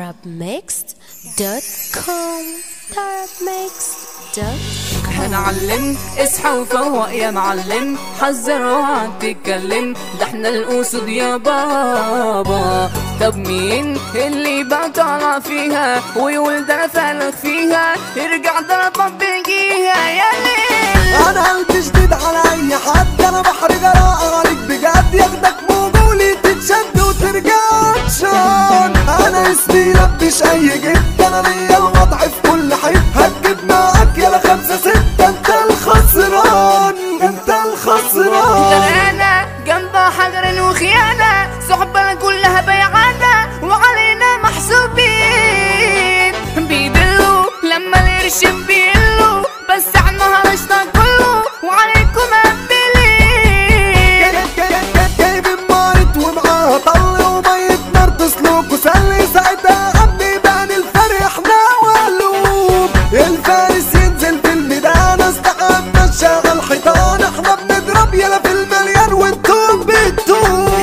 tarabmixed.com tarabmixed.com هنعلم اصحى وفوق يا معلم حذر اوعى تتكلم ده احنا الاسود يا بابا طب مين اللي بقى طالع فيها ويقول ده انا فالك فيها يرجع ضربك بيجيها يا ليل انا قلبي جديد على اي حد انا بحر جراء عليك بجد ياخدك موجولي تتشد وترجع عطشان انا اسمي لبش اي جد انا ليا الوضع في كل حته هتجيب معاك يلا خمسة ستة انت الخسران انت الخسران غرقانة جنب حجر وخيانة صحبة كلها بيعانة وعلينا محسوبين بيدلوا لما القرش بيقلوا بس احنا هنشطب كله وعليكم قبلين جايب المارت ومعاها طل ومية نار تسلك وسلي ساعتها